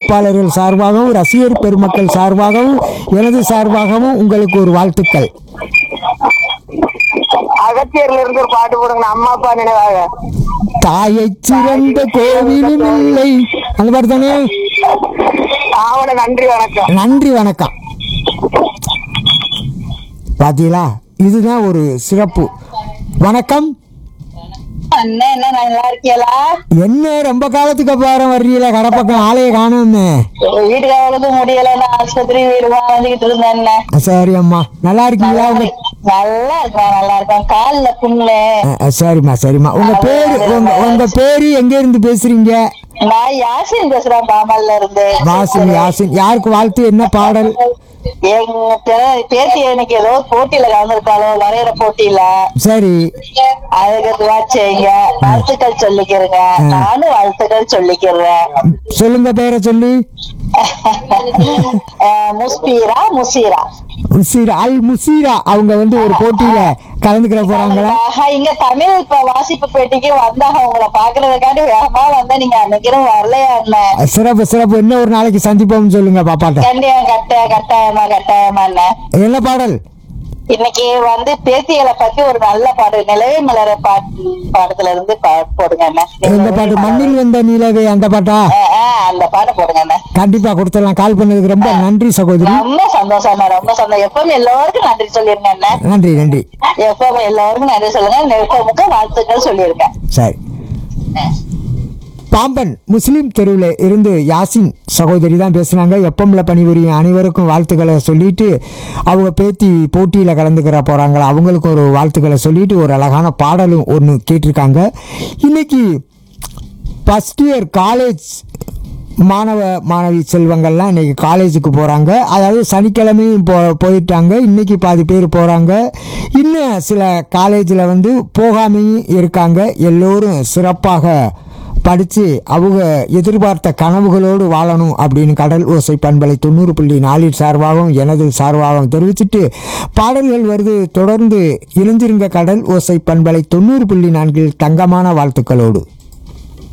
அறிவிப்பாளர்கள் சார்பாகவும் ரசிகர் பெருமக்கள் சார்பாகவும் எனது சார்பாகவும் உங்களுக்கு ஒரு வாழ்த்துக்கள் அகத்தியர்ல இருந்து ஒரு பாட்டு போடுங்க அம்மா அப்பா நினைவாக தாயை சிறந்த கோவிலும் இல்லை அந்த பாட்டு தானே ஆவண நன்றி வணக்கம் நன்றி வணக்கம் பாத்தீங்களா இதுதான் ஒரு சிறப்பு வணக்கம் அண்ணா என்ன நல்லா இருக்கீங்களா என்ன ரொம்ப காலத்துக்கு அப்புறம் வர்றீங்களா கடப்பக்கம் ஆளைய காணும்னு வீட்டுக்காவது முடியல நான் ஆஸ்பத்திரி வீடு வந்துகிட்டு இருந்தேன் சரி அம்மா நல்லா இருக்கீங்களா உங்க நல்லா இருக்கேன் நல்லா இருக்கேன் கால்ல புண்ணு அஹ், அஹ், சரிம்மா சரிம்மா உங்க பேரு உங்க உங்க பேரு எங்க இருந்து பேசுறீங்க நான் யாசின் பேசுறேன் பாமல்ல இருந்து வாசின் யாசின் யாருக்கு வாழ்த்து என்ன பாடல் எங்க பே- பேத்தி எனக்கு ஏதோ போட்டியில கலந்துருக்காளோ வரைகிற போட்டியில சரி அதுக்கு வாட்சிங்க வாழ்த்துக்கள் சொல்லிக்கிறேங்க நானும் வாழ்த்துக்கள் சொல்லிக்கிறேன் சொல்லுங்க பேரை சொல்லி அஹ் முஸ்பீரா முசீரா முசீரா அல் முசீரா அவங்க வந்து ஒரு போட்டியில கலந்துக்கிற போறாங்களா ஆஹா, இங்க தமிழ் இப்ப வாசிப்பு பேட்டிக்கு வந்தாங்க உங்களை பாக்குறதுக்காண்டி வேகமா வந்தா நீங்க அன்னைக்கு வரலையா அண்ணன் சிறப்பு சிறப்பு இன்னும் ஒரு நாளைக்கு சந்திப்போம்னு சொல்லுங்க பாப்பாட்ட கண்டிப்பா கட்டாய கட்டாயமா கட்டாயமா அண்ணன் என்ன பாடல் இன்னைக்கு வந்து பேத்திகளை பத்தி ஒரு நல்ல பாடு நிலவே மலர பாட்டு பாடத்துல இருந்து பா- போடுங்க அண்ணன் எந்த பாட்டு மண்ணில் வந்த நிலவே அந்த பாட்டா ஆஹ், ஆஹ், அந்த பாட்டை போடுங்க அண்ணன் கண்டிப்பா கொடுத்துடலாம் கால் பண்ணதுக்கு ரொம்ப நன்றி சகோதரி ரொம்ப சந்தோஷம் அண்ணா ரொம்ப சந்தோஷம் எப்பவும் எல்லாருக்கும் நன்றி சொல்லிருங்க அண்ணன் நன்றி நன்றி எப்பவும் எல்லாருக்கும் நன்றி சொல்லுங்க எப்பவுக்கு வாழ்த்துக்கள் சொல்லியிருக்கேன் சரி பாம்பன் முஸ்லீம் தெருவில் இருந்து யாசின் சகோதரி தான் பேசுனாங்க எப்பம்ல பணிபுரியும் அனைவருக்கும் வாழ்த்துக்களை சொல்லிட்டு அவங்க பேத்தி போட்டியில் கலந்துக்கிற போகிறாங்களா அவங்களுக்கு ஒரு வாழ்த்துக்களை சொல்லிட்டு ஒரு அழகான பாடலும் ஒன்று கேட்டிருக்காங்க இன்னைக்கு ஃபஸ்ட் இயர் காலேஜ் மாணவ மாணவி செல்வங்கள்லாம் இன்னைக்கு காலேஜுக்கு போகிறாங்க அதாவது சனிக்கிழமையும் போ போயிட்டாங்க இன்னைக்கு பாதி பேர் போகிறாங்க இன்னும் சில காலேஜில் வந்து போகாமையும் இருக்காங்க எல்லோரும் சிறப்பாக படித்து அவங்க எதிர்பார்த்த கனவுகளோடு வாழணும் அப்படின்னு கடல் ஓசை பண்பலை தொண்ணூறு புள்ளி நாலில் சார்பாகவும் எனது சார்பாகவும் தெரிவிச்சிட்டு பாடல்கள் வருது தொடர்ந்து இணைஞ்சிருங்க கடல் ஓசை பண்பலை தொண்ணூறு புள்ளி நான்கில் தங்கமான வாழ்த்துக்களோடு